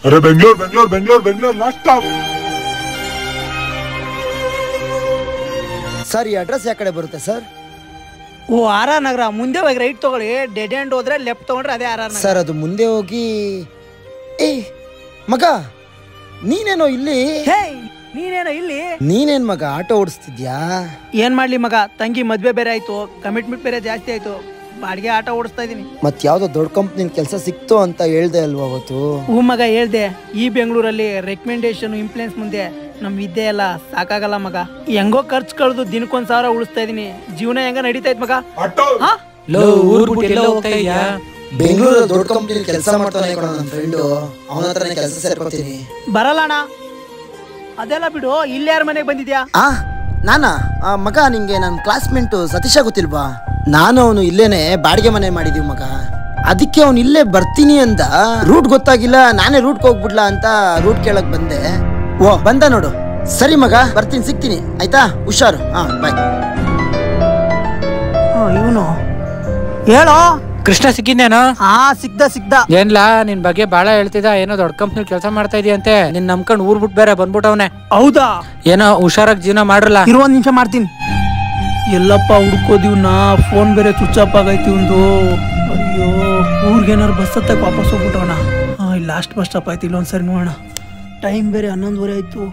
अरे Bangalore Bangalore Bangalore Bangalore last stop sir ಈ address ಯಾವ ಕಡೆ ಬರುತ್ತೆ sir oh R R Nagar ಮುಂದೆ ಹೋಗಿ ರೈಟ್ ತಗೊಳ್ಳಿ ಡೆಡ್ ಎಂಡ್ ಹೋದ್ರೆ ಲೆಫ್ಟ್ ತಗೊಂಡ್ರೆ ಅದೇ ಆರ್ ಆರ್ ನಗರ ಸರ್ ಅದು ಮುಂದೆ ಹೋಗಿ ಏ ಮಗ ನೀನೇನೋ ಇಲ್ಲಿ ಹೇ ನೀನೇನೋ ಇಲ್ಲಿ ನೀನೇನ್ ಮಗ ಆಟೋ ಓಡಿಸ್ತಿದ್ಯಾ ಏನ್ ಮಾಡ್ಲಿ ಮಗ ತಂಗಿ ಮದ್ವೆ ಬೇರೆ ಆಯ್ತು ಕಮಿಟ್ಮೆಂಟ್ ಬೇರೆ ಜಾಸ್ತಿ ಆಯ್ತು ಬಾಡಿಗೆ ಆಟೋ ಓಡಿಸ್ತಾ ಇದೀನಿ ಮತ್ ಯಾವ್ದೋ ದೊಡ್ಡ ಕಂಪ್ನಿ ಕೆಲಸ ಸಿಕ್ತು ಅಂತ ಹೇಳ್ದೆ ಅಲ್ವಾ ಅವತ್ತು ಹೂ ಮಗ ಹೇಳ್ದೆ ಈ ಬೆಂಗಳೂರಲ್ಲಿ ರೆಕಮೆಂಡೇಶನ್ ಇಂಪ್ಲೂಯೆನ್ಸ್ ಮುಂದೆ ನಮ್ ವಿದ್ಯೆ ಎಲ್ಲ ಸಾಕಾಗಲ್ಲ ಮಗ ಹೆಂಗೋ ಖರ್ಚು ಕಳೆದು ದಿನಕ್ಕೊಂದ್ ಸಾವಿರ ಉಳಿಸ್ತಾ ಇದೀನಿ ಜೀವನ ಹೆಂಗ ನಡೀತಾ ಇತ್ ಮಗ ऑटो ಹಾ ಲೋ ಊರ್ ಬಿಟ್ಟು ಎಲ್ಲ ಹೋಗ್ತಾ ಇದೀಯಾ ಬೆಂಗಳೂರಲ್ಲಿ ದೊಡ್ಡ ಕಂಪ್ನಿ ಕೆಲಸ ಮಾಡ್ತಾನೆ ಕಣ ನನ್ನ ಫ್ರೆಂಡು ಅವನ ಹತ್ರನೇ ಕೆಲಸ ಸೇರ್ಕೊತೀನಿ ಬರಲ್ಲ ಅಣ್ಣ ಅದೆಲ್ಲ ಬಿಡು ಇಲ್ಲಿ ಯಾರ ಮನೆಗೆ ಬಂದಿದ್ಯಾ ಆ ನಾನಾ ಆ, ಮಗ ನಿಂಗೆ ನನ್ನ ಕ್ಲಾಸ್ಮೇಟು ಸತೀಶ ಗೊತ್ತಿಲ್ವಾ ನಾನು ಅವನು ಇಲ್ಲೇನೆ ಬಾಡಿಗೆ ಮನೆ ಮಾಡಿದೀವಿ ಮಗ ಅದಕ್ಕೆ ಅವನು ಇಲ್ಲೇ ಬರ್ತೀನಿ ಅಂದ ರೂಟ್ ಗೊತ್ತಾಗಿಲ್ಲ ನಾನೇ ರೂಟ್ಗೆ ಹೋಗ್ಬಿಡ್ಲಾ ಅಂತ ರೂಟ್ ಕೇಳಕ್ ಬಂದೆ ಓ ಬಂದ ನೋಡು ಸರಿ ಮಗ ಬರ್ತೀನಿ ಸಿಗ್ತೀನಿ ಆಯ್ತಾ ಹುಷಾರು ಹಾ ಬಾಯ್ ಇವನು ಹೇಳೋ ಕೃಷ್ಣ ಸಿಕ್ಕಿದ್ನೇನೋ ಹಾ ಸಿಕ್ದ ಸಿಕ್ದ ಏನ್ಲಾ ನಿನ್ ಬಗ್ಗೆ ಬಾಳ ಹೇಳ್ತಿದ್ದ ಏನೋ ದೊಡ್ಡ ಕಂಪ್ನಿ ಕೆಲಸ ಮಾಡ್ತಾ ಇದೀಯಂತೆ ನಿನ್ ನಂಬ್ಕೊಂಡ್ ಊರ್ ಬಿಟ್ಟು ಬೇರೆ ಬಂದ್ಬಿಟ್ಟವ್ನೆ ಹೌದಾ ಏನೋ ಹುಷಾರಾಗಿ ಜೀವನ ಮಾಡ್ರಲ್ಲ ಇರೋ ಒಂದ್ ನಿಮಿಷ ಮಾಡ್ತೀನಿ ಎಲ್ಲಪ್ಪ ಹುಡ್ಕೋದಿವ್ನ ಫೋನ್ ಬೇರೆ ಸ್ವಿಚ್ ಆಫ್ ಆಗೈತಿ ಒಂದು ಅಯ್ಯೋ ಊರ್ಗೇನಾರು ಬಸ್ ಹತ್ತಕ್ಕೆ ವಾಪಸ್ ಹೋಗ್ಬಿಟ್ಟವನ ಇಲ್ಲಿ ಲಾಸ್ಟ್ ಬಸ್ ಸ್ಟಾಪ್ ಆಯ್ತು ಇಲ್ಲೊಂದ್ಸರಿ ನೋಡೋಣ ಟೈಮ್ ಬೇರೆ ಹನ್ನೊಂದುವರೆ ಆಯ್ತು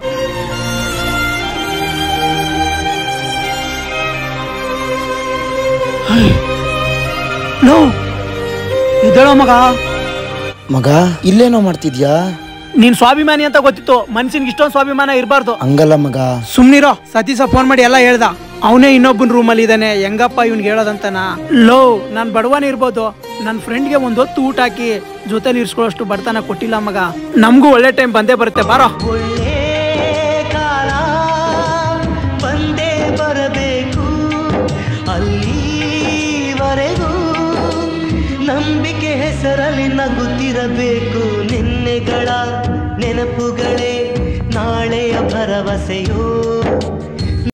ಲೋ ಇದ್ದೇಳೋ ಮಗ ಮಗ ಇಲ್ಲೇನೋ ಮಾಡ್ತಿದ್ಯಾ ನೀನ್ ಸ್ವಾಭಿಮಾನಿ ಅಂತ ಗೊತ್ತಿತ್ತು ಮನ್ಸಿನ್ಗೆ ಇಷ್ಟೊಂದು ಸ್ವಾಭಿಮಾನ ಇರಬಾರ್ದು ಹಂಗಲ್ಲ ಮಗ ಸುಮ್ನಿರೋ ಸತೀಶ ಫೋನ್ ಮಾಡಿ ಎಲ್ಲ ಹೇಳ್ದ ಅವನೇ ಇನ್ನೊಬ್ಬನ ರೂಮಲ್ಲಿ ಇದ್ದಾನೆ ಹೆಂಗಪ್ಪ ಇವ್ನಿಗೆ ಹೇಳೋದಂತನ ಲೋ ನಾನ್ ಬಡವನೇ ಇರ್ಬೋದು ನನ್ನ ಫ್ರೆಂಡ್ಗೆ ಒಂದ್ ಹೊತ್ತು ಊಟ ಹಾಕಿ ಜೊತೆಲಿ ಇರ್ಸ್ಕೊಳ್ಳೋಷ್ಟು ಬಡತನ ಕೊಟ್ಟಿಲ್ಲ ಮಗ ನಮಗೂ ಒಳ್ಳೆ ಟೈಮ್ ಬಂದೇ ಬರುತ್ತೆ ಬಾರೋ ಒಳ್ಳೆ ಕಾಲ ಬಂದೇ ಬರಬೇಕು ಅಲ್ಲಿವರೆಗೂ ನಂಬಿಕೆ ಹೆಸರಲ್ಲಿ ನಗುತ್ತಿರಬೇಕು ನಿನ್ನೆಗಳ ನೆನಪುಗಳೇ ನಾಳೆಯ ಭರವಸೆಯೋ